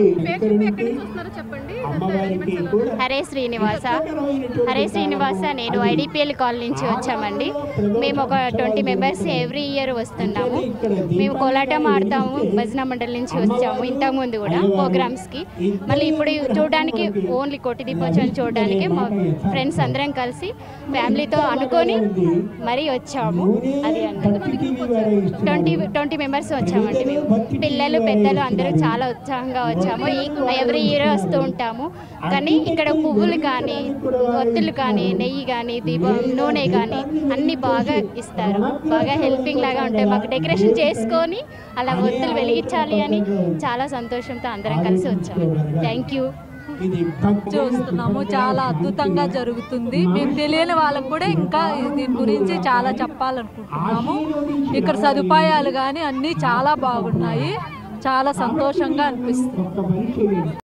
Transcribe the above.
మనకి పేరు చెప్పి ఎక్కడి నుంచి వస్తున్నారో చెప్పండి ఇదంతా arrangements ఎలా ఉన్నాయి? హరే శ్రీనివాస హరే శ్రీనివాస నేను ఐడిపిఎల్ కాలనీ నుంచి వచ్చామండి మేము ఒక ట్వంటీ మెంబర్స్ ఎవ్రీ ఇయర్ వస్తున్నాము మేము కోలాటం ఆడతాము భజన మండలి నుంచి వచ్చాము ఇంతకుముందు కూడా ప్రోగ్రామ్స్కి మళ్ళీ ఇప్పుడు చూడడానికి ఓన్లీ కొట్టి దీపోత్సవం చూడడానికి మా ఫ్రెండ్స్ అందరం కలిసి ఫ్యామిలీతో అనుకొని మరీ వచ్చాము అది అండి ట్వంటీ ట్వంటీ మెంబర్స్ వచ్చామండి మేము పిల్లలు పెద్దలు అందరూ చాలా ఉత్సాహంగా వచ్చాము ఎవ్రీ ఇయర్ వస్తూ ఉంటాము కానీ ఇక్కడ పువ్వులు కానీ ఒత్తులు కానీ నెయ్యి కానీ దీపం నూనె కానీ అన్నీ బాగా ఇస్తారు బాగా హెల్పింగ్ లాగా ఉంటాయి మాకు డెకరేషన్ చేసుకొని అలా ఒత్తులు వెలిగించాలి అని చాలా సంతోషంతో అందరం కలిసి వచ్చాము థ్యాంక్ యూ ఇది భక్తి చూస్తున్నాము చాలా అద్భుతంగా జరుగుతుంది మేము తెలియని వాళ్ళకు కూడా ఇంకా దీని గురించి చాలా చెప్పాలనుకుంటున్నాము ఇక్కడ సదుపాయాలు కానీ అన్నీ చాలా బాగున్నాయి చాలా సంతోషంగా అనిపిస్తుంది ఒక మనిషి